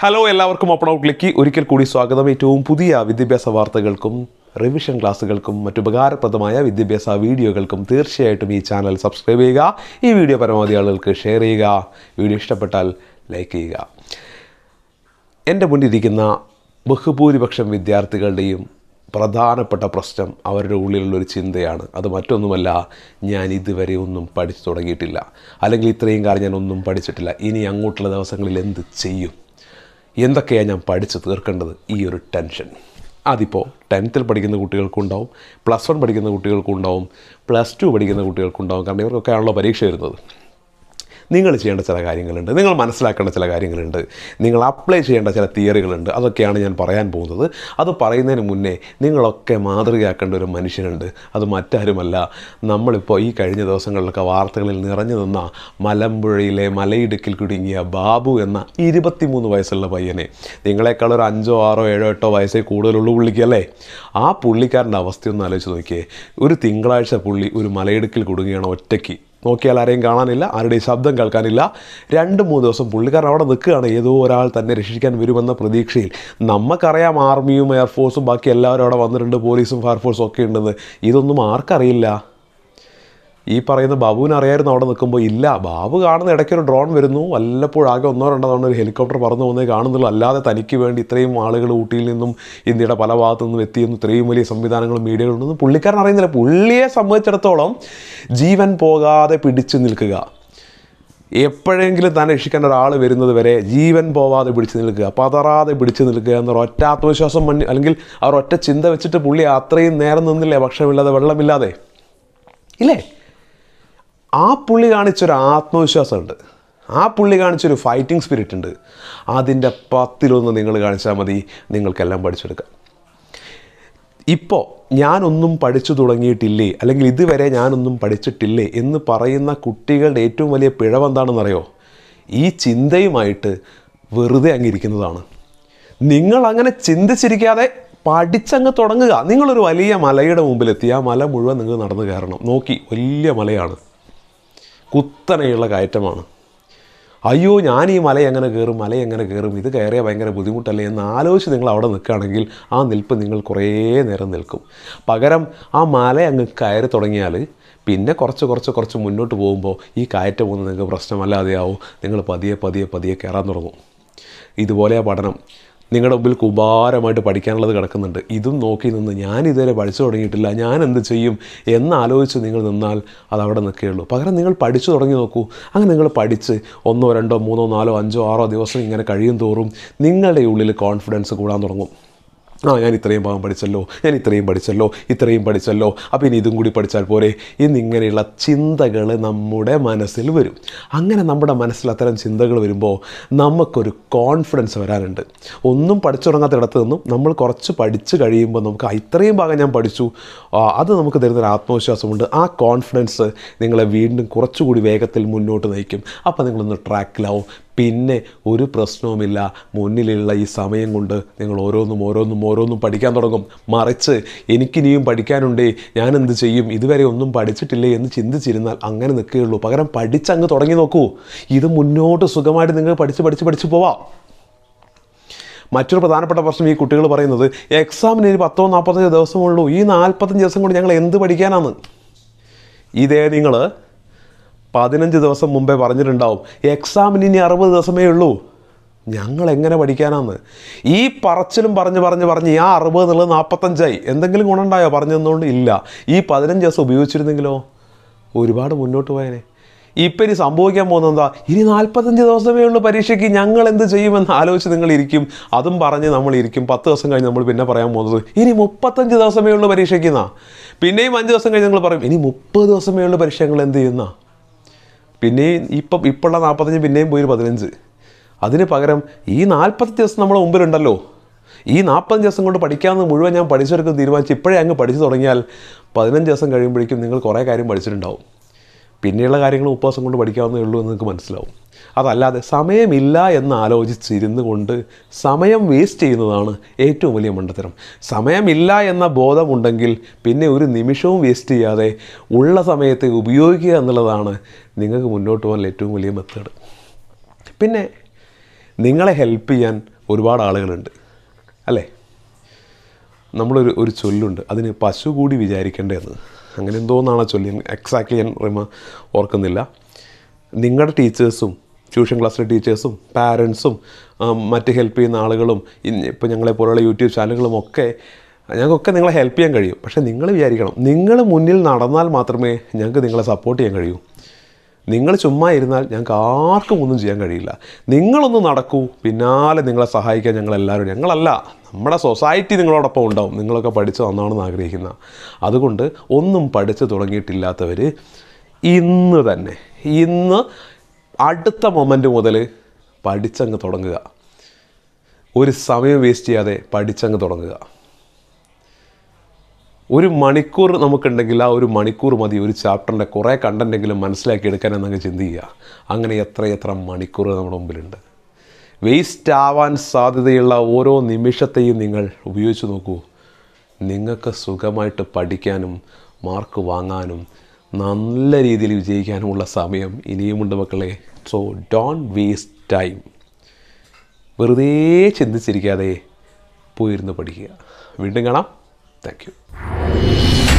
hello എല്ലാവർക്കും open ഔട്ട്ലേക്ക് ഒരിക്കൽ കൂടി സ്വാഗതം ഏറ്റവും പുതിയ വിദ്യാഭ്യാസ വാർത്തകൾക്കും റിവിഷൻ ക്ലാസ്സുകൾക്കും മറ്റു ഉപകാരപ്രദമായ വിദ്യാഭ്യാസ വീഡിയോകൾക്കും തീർച്ചയായിട്ടും ഈ ചാനൽ സബ്സ്ക്രൈബ് ചെയ്യുക ഈ വീഡിയോ പരമാവധി ആളുകൾക്ക് ഷെയർ ചെയ്യുക വീഡിയോ ഇഷ്ടപ്പെട്ടാൽ ലൈക്ക് ചെയ്യുക എൻ്റെ മുന്നിലിരിക്കുന്ന ബഹുഭൂരിപക്ഷം വിദ്യാർത്ഥികളുടെയും പ്രധാനപ്പെട്ട പ്രശ്നം അവരുടെ ഉള്ളിലുള്ളൊരു ചിന്തയാണ് അത് മറ്റൊന്നുമല്ല ഞാൻ ഇതുവരെ ഒന്നും പഠിച്ചു തുടങ്ങിയിട്ടില്ല അല്ലെങ്കിൽ ഇത്രയും കാലം ഞാൻ ഒന്നും പഠിച്ചിട്ടില്ല ഇനി അങ്ങോട്ടുള്ള ദിവസങ്ങളിൽ എന്ത് ചെയ്യും എന്തൊക്കെയാണ് ഞാൻ പഠിച്ച് തീർക്കേണ്ടത് ഈ ഒരു ടെൻഷൻ അതിപ്പോൾ ടെൻത്തിൽ പഠിക്കുന്ന കുട്ടികൾക്കുണ്ടാവും പ്ലസ് വൺ പഠിക്കുന്ന കുട്ടികൾക്കുണ്ടാവും പ്ലസ് ടു പഠിക്കുന്ന കുട്ടികൾക്കുണ്ടാവും കാരണം ഇവർക്കൊക്കെ ആണല്ലോ പരീക്ഷ വരുന്നത് നിങ്ങൾ ചെയ്യേണ്ട ചില കാര്യങ്ങളുണ്ട് നിങ്ങൾ മനസ്സിലാക്കേണ്ട ചില കാര്യങ്ങളുണ്ട് നിങ്ങൾ അപ്ലൈ ചെയ്യേണ്ട ചില തിയറികളുണ്ട് അതൊക്കെയാണ് ഞാൻ പറയാൻ പോകുന്നത് അത് പറയുന്നതിന് മുന്നേ നിങ്ങളൊക്കെ മാതൃകയാക്കേണ്ട ഒരു മനുഷ്യനുണ്ട് അത് മറ്റാരുമല്ല നമ്മളിപ്പോൾ ഈ കഴിഞ്ഞ ദിവസങ്ങളിലൊക്കെ വാർത്തകളിൽ നിറഞ്ഞു നിന്ന മലമ്പുഴയിലെ മലയിടുക്കിൽ കുടുങ്ങിയ ബാബു എന്ന ഇരുപത്തിമൂന്ന് വയസ്സുള്ള പയ്യനെ നിങ്ങളെക്കാൾ ഒരു അഞ്ചോ ആറോ ഏഴോ എട്ടോ വയസ്സേ കൂടുതലുള്ളൂ പുള്ളിക്കല്ലേ ആ പുള്ളിക്കാരൻ്റെ അവസ്ഥയൊന്ന് ആലോചിച്ച് നോക്കിയേ ഒരു തിങ്കളാഴ്ച പുള്ളി ഒരു മലയിടുക്കിൽ കുടുങ്ങിയാണ് ഒറ്റയ്ക്ക് നോക്കിയാൽ ആരെയും കാണാനില്ല ആരുടെയും ശബ്ദം കേൾക്കാനില്ല രണ്ട് മൂന്ന് ദിവസം പുള്ളിക്കാരൻ അവിടെ നിൽക്കുകയാണ് ഏതോ ഒരാൾ തന്നെ രക്ഷിക്കാൻ വരുമെന്ന പ്രതീക്ഷയിൽ നമുക്കറിയാം ആർമിയും എയർഫോഴ്സും ബാക്കി എല്ലാവരും അവിടെ വന്നിട്ടുണ്ട് പോലീസും ഫയർഫോഴ്സും ഒക്കെ ഉണ്ടെന്ന് ഇതൊന്നും ആർക്കറിയില്ല ഈ പറയുന്ന ബാബുവിന് അറിയായിരുന്നു അവിടെ നിൽക്കുമ്പോൾ ഇല്ല ബാബു കാണുന്ന ഇടയ്ക്ക് ഒരു ഡ്രോൺ വരുന്നു വല്ലപ്പോഴും ആകെ ഒന്നോ രണ്ടോ തവണ ഒരു ഹെലികോപ്റ്റർ പറന്നു പോകുന്നേ കാണുന്നുള്ളൂ അല്ലാതെ തനിക്ക് വേണ്ടി ഇത്രയും ആളുകൾ ഊട്ടിയിൽ നിന്നും ഇന്ത്യയുടെ പല ഭാഗത്തു നിന്നും എത്തിയെന്നും ഇത്രയും വലിയ സംവിധാനങ്ങളും മീഡിയകളുണ്ടെന്നും പുള്ളിക്കാരൻ അറിയുന്നില്ല പുള്ളിയെ സംബന്ധിച്ചിടത്തോളം ജീവൻ പോകാതെ പിടിച്ചു നിൽക്കുക എപ്പോഴെങ്കിലും താൻ രക്ഷിക്കാൻ ഒരാൾ വരുന്നത് വരെ ജീവൻ പോവാതെ പിടിച്ചു നിൽക്കുക പതറാതെ പിടിച്ചു നിൽക്കുക എന്നൊരു ഒറ്റ ആത്മവിശ്വാസം മണ്ണി അല്ലെങ്കിൽ ആ ഒരു ഒറ്റ ചിന്ത വെച്ചിട്ട് പുള്ളി അത്രയും നേരം നിന്നില്ലേ ഭക്ഷണമില്ലാതെ വെള്ളമില്ലാതെ ഇല്ലേ ആ പുള്ളി കാണിച്ചൊരു ആത്മവിശ്വാസമുണ്ട് ആ പുള്ളി കാണിച്ചൊരു ഫൈറ്റിംഗ് സ്പിരിറ്റ് ഉണ്ട് അതിൻ്റെ പത്തിലൊന്ന് നിങ്ങൾ കാണിച്ചാൽ മതി നിങ്ങൾക്കെല്ലാം പഠിച്ചെടുക്കാം ഇപ്പോൾ ഞാനൊന്നും പഠിച്ചു തുടങ്ങിയിട്ടില്ലേ അല്ലെങ്കിൽ ഇതുവരെ ഞാനൊന്നും പഠിച്ചിട്ടില്ലേ എന്ന് പറയുന്ന കുട്ടികളുടെ ഏറ്റവും വലിയ പിഴവെന്താണെന്നറിയോ ഈ ചിന്തയുമായിട്ട് വെറുതെ അങ്ങിരിക്കുന്നതാണ് നിങ്ങൾ അങ്ങനെ ചിന്തിച്ചിരിക്കാതെ പഠിച്ചങ്ങ് തുടങ്ങുക നിങ്ങളൊരു വലിയ മലയുടെ മുമ്പിലെത്തി ആ മല മുഴുവൻ നിങ്ങൾ നടന്നു കയറണം നോക്കി വലിയ മലയാണ് കുത്തനെയുള്ള കയറ്റമാണ് അയ്യോ ഞാൻ ഈ മല എങ്ങനെ കയറും മല എങ്ങനെ കയറും ഇത് കയറിയാൽ ഭയങ്കര ബുദ്ധിമുട്ടല്ലേ എന്ന് ആലോചിച്ച് നിങ്ങൾ അവിടെ നിൽക്കുകയാണെങ്കിൽ ആ നിൽപ്പ് നിങ്ങൾ കുറേ നേരം നിൽക്കും പകരം ആ മല അങ്ങ് കയറി തുടങ്ങിയാൽ പിന്നെ കുറച്ച് കുറച്ച് കുറച്ച് മുന്നോട്ട് പോകുമ്പോൾ ഈ കയറ്റം ഒന്നും നിങ്ങൾക്ക് പ്രശ്നമല്ലാതെയാവും നിങ്ങൾ പതിയെ പതിയെ പതിയെ കയറാൻ തുടങ്ങും ഇതുപോലെ പഠനം നിങ്ങളുടെ മുമ്പിൽ കുപാരമായിട്ട് പഠിക്കാനുള്ളത് കിടക്കുന്നുണ്ട് ഇതും നോക്കി നിന്ന് ഞാൻ ഇതുവരെ പഠിച്ചു തുടങ്ങിയിട്ടില്ല ഞാൻ എന്ത് ചെയ്യും എന്നാലോചിച്ച് നിങ്ങൾ നിന്നാൽ അത് അവിടെ നിൽക്കുകയുള്ളൂ പകരം നിങ്ങൾ പഠിച്ചു തുടങ്ങി നോക്കൂ അങ്ങനെ നിങ്ങൾ പഠിച്ച് ഒന്നോ രണ്ടോ മൂന്നോ നാലോ അഞ്ചോ ആറോ ദിവസം ഇങ്ങനെ കഴിയും തോറും നിങ്ങളുടെ ഉള്ളിൽ കോൺഫിഡൻസ് കൂടാൻ തുടങ്ങും ആ ഞാൻ ഇത്രയും ഭാഗം പഠിച്ചല്ലോ ഞാൻ ഇത്രയും പഠിച്ചല്ലോ ഇത്രയും പഠിച്ചല്ലോ അപ്പോൾ ഇനി ഇതും കൂടി പഠിച്ചാൽ പോരെ എന്നിങ്ങനെയുള്ള ചിന്തകൾ നമ്മുടെ മനസ്സിൽ വരും അങ്ങനെ നമ്മുടെ മനസ്സിൽ അത്തരം ചിന്തകൾ വരുമ്പോൾ നമുക്കൊരു കോൺഫിഡൻസ് വരാനുണ്ട് ഒന്നും പഠിച്ചു തുടങ്ങാത്തിടത്ത് നിന്നും നമ്മൾ കുറച്ച് പഠിച്ച് കഴിയുമ്പോൾ നമുക്ക് ആ, ഇത്രയും ഭാഗം ഞാൻ പഠിച്ചു ആ, അത് നമുക്ക് തരുന്നൊരു ആത്മവിശ്വാസമുണ്ട് ആ കോൺഫിഡൻസ് നിങ്ങളെ വീണ്ടും കുറച്ചുകൂടി വേഗത്തിൽ മുന്നോട്ട് നയിക്കും അപ്പോൾ നിങ്ങളൊന്ന് ട്രാക്കിലാവും പിന്നെ ഒരു പ്രശ്നവുമില്ല മുന്നിലുള്ള ഈ സമയം കൊണ്ട് നിങ്ങൾ ഓരോന്നും ഓരോന്നും ഓരോന്നും പഠിക്കാൻ തുടങ്ങും മറിച്ച് എനിക്കിനിയും പഠിക്കാനുണ്ടേ ഞാൻ എന്ത് ചെയ്യും ഇതുവരെ ഒന്നും പഠിച്ചിട്ടില്ലേ എന്ന് ചിന്തിച്ചിരുന്നാൽ അങ്ങനെ നിൽക്കുകയുള്ളൂ പകരം പഠിച്ചങ്ങ് തുടങ്ങി നോക്കൂ ഇത് മുന്നോട്ട് സുഖമായിട്ട് നിങ്ങൾ പഠിച്ച് പഠിച്ച് പഠിച്ച് പോവാം മറ്റൊരു പ്രധാനപ്പെട്ട പ്രശ്നം ഈ കുട്ടികൾ പറയുന്നത് എക്സാമിന് ഇനി പത്തോ നാൽപ്പത്തഞ്ചോ ദിവസമുള്ളൂ ഈ നാൽപ്പത്തഞ്ച് ദിവസം കൊണ്ട് ഞങ്ങൾ എന്ത് പഠിക്കാനാണ് ഇതേ നിങ്ങൾ പതിനഞ്ച് ദിവസം മുമ്പേ പറഞ്ഞിട്ടുണ്ടാവും എക്സാമിന് ഇനി അറുപത് ദിവസമേ ഉള്ളൂ ഞങ്ങൾ എങ്ങനെ പഠിക്കാനാന്ന് ഈ പറച്ചിലും പറഞ്ഞ് പറഞ്ഞ് പറഞ്ഞ് ആ അറുപത് എന്നുള്ളത് നാൽപ്പത്തഞ്ചായി എന്തെങ്കിലും ഗുണമുണ്ടായോ പറഞ്ഞു തന്നുകൊണ്ട് ഇല്ല ഈ പതിനഞ്ച് ദിവസം ഉപയോഗിച്ചിരുന്നെങ്കിലോ ഒരുപാട് മുന്നോട്ട് പോയനെ ഇപ്പം ഇനി സംഭവിക്കാൻ പോകുന്നത് എന്താ ഇനി നാൽപ്പത്തഞ്ച് ദിവസമേ ഉള്ളൂ പരീക്ഷയ്ക്ക് ഞങ്ങൾ എന്ത് ചെയ്യുമെന്ന് ആലോചിച്ച് നിങ്ങൾ ഇരിക്കും അതും പറഞ്ഞ് നമ്മൾ ഇരിക്കും പത്ത് ദിവസം കഴിഞ്ഞ് നമ്മൾ പിന്നെ പറയാൻ പോകുന്നത് ഇനി മുപ്പത്തഞ്ച് ദിവസമേ ഉള്ളൂ പരീക്ഷയ്ക്ക് എന്നാ പിന്നെയും അഞ്ച് ദിവസം കഴിഞ്ഞ് നിങ്ങൾ പറയും ഇനി മുപ്പത് ദിവസമേ ഉള്ളൂ പരീക്ഷ ഞങ്ങൾ എന്ത് ചെയ്യുന്ന പിന്നെയും ഇപ്പം ഇപ്പോഴുള്ള നാൽപ്പത്തഞ്ച് പിന്നെയും പോയി ഒരു പതിനഞ്ച് അതിന് പകരം ഈ നാൽപ്പത്തഞ്ച് ദിവസം നമ്മുടെ മുമ്പിലുണ്ടല്ലോ ഈ നാൽപ്പത്തഞ്ച് ദിവസം കൊണ്ട് പഠിക്കാമെന്ന് മുഴുവൻ ഞാൻ പഠിച്ചെടുക്കും തീരുമാനിച്ച് ഇപ്പോഴേ അങ്ങ് പഠിച്ചു തുടങ്ങിയാൽ പതിനഞ്ച് ദിവസം കഴിയുമ്പോഴേക്കും നിങ്ങൾ കുറേ കാര്യം പഠിച്ചിട്ടുണ്ടാവും പിന്നെയുള്ള കാര്യങ്ങൾ മുപ്പത് ദിവസം കൊണ്ട് പഠിക്കാവുന്നേ ഉള്ളൂ എന്ന് നിങ്ങൾക്ക് മനസ്സിലാവും അതല്ലാതെ സമയമില്ല എന്ന് ആലോചിച്ചിരുന്നു കൊണ്ട് സമയം വേസ്റ്റ് ചെയ്യുന്നതാണ് ഏറ്റവും വലിയ മണ്ടത്തരം സമയമില്ല എന്ന ബോധമുണ്ടെങ്കിൽ പിന്നെ ഒരു നിമിഷവും വേസ്റ്റ് ചെയ്യാതെ ഉള്ള സമയത്തെ ഉപയോഗിക്കുക എന്നുള്ളതാണ് നിങ്ങൾക്ക് മുന്നോട്ട് പോകാൻ ഏറ്റവും വലിയ മെത്തേഡ് പിന്നെ നിങ്ങളെ ഹെൽപ്പ് ചെയ്യാൻ ഒരുപാട് ആളുകളുണ്ട് അല്ലേ നമ്മളൊരു ഒരു ചൊല്ലുണ്ട് അതിന് പശു കൂടി വിചാരിക്കേണ്ടതെന്ന് അങ്ങനെ എന്തോന്നാണ് ആ ചൊല്ലി എക്സാക്ട്ലി ഞാൻ റിമ ഓർക്കുന്നില്ല നിങ്ങളുടെ ടീച്ചേഴ്സും ട്യൂഷൻ ക്ലാസ്സിലെ ടീച്ചേഴ്സും പാരൻസും മറ്റ് ഹെൽപ്പ് ചെയ്യുന്ന ആളുകളും ഇപ്പോൾ ഞങ്ങളെ പോലുള്ള യൂട്യൂബ് ചാനലുകളും ഒക്കെ ഞങ്ങൾക്കൊക്കെ നിങ്ങളെ ഹെൽപ്പ് ചെയ്യാൻ കഴിയും പക്ഷേ നിങ്ങൾ വിചാരിക്കണം നിങ്ങൾ മുന്നിൽ നടന്നാൽ മാത്രമേ ഞങ്ങൾക്ക് നിങ്ങളെ സപ്പോർട്ട് ചെയ്യാൻ കഴിയൂ നിങ്ങൾ ചുമ്മാ ഇരുന്നാൽ ഞങ്ങൾക്ക് ആർക്കും ഒന്നും ചെയ്യാൻ കഴിയില്ല നിങ്ങളൊന്ന് നടക്കൂ പിന്നാലെ നിങ്ങളെ സഹായിക്കാൻ ഞങ്ങളെല്ലാവരും ഞങ്ങളല്ല നമ്മുടെ സൊസൈറ്റി നിങ്ങളോടൊപ്പം ഉണ്ടാവും നിങ്ങളൊക്കെ പഠിച്ച് നന്നാണെന്ന് ആഗ്രഹിക്കുന്ന അതുകൊണ്ട് ഒന്നും പഠിച്ചു തുടങ്ങിയിട്ടില്ലാത്തവർ ഇന്ന് തന്നെ ഇന്ന് അടുത്ത മൊമെൻ്റ് മുതൽ പഠിച്ചങ്ങ് തുടങ്ങുക ഒരു സമയം വേസ്റ്റ് ചെയ്യാതെ പഠിച്ചങ്ങ് തുടങ്ങുക ഒരു മണിക്കൂർ നമുക്കുണ്ടെങ്കിൽ ആ ഒരു മണിക്കൂർ മതി ഒരു ചാപ്റ്ററിൻ്റെ കുറേ കണ്ടൻറ്റെങ്കിലും മനസ്സിലാക്കി എടുക്കാൻ എന്നങ്ങ് ചിന്തിക്കുക അങ്ങനെ എത്ര എത്ര മണിക്കൂർ നമ്മുടെ മുമ്പിലുണ്ട് വേസ്റ്റ് ആവാൻ സാധ്യതയുള്ള ഓരോ നിമിഷത്തെയും നിങ്ങൾ ഉപയോഗിച്ച് നോക്കൂ നിങ്ങൾക്ക് സുഖമായിട്ട് പഠിക്കാനും മാർക്ക് വാങ്ങാനും നല്ല രീതിയിൽ വിജയിക്കാനുമുള്ള സമയം ഇനിയുമുണ്ട് മക്കളെ സോ ഡോൺ വേസ്റ്റ് ടൈം വെറുതെ ചിന്തിച്ചിരിക്കാതെ പോയിരുന്ന് പഠിക്കുക വീണ്ടും കാണാം താങ്ക് യു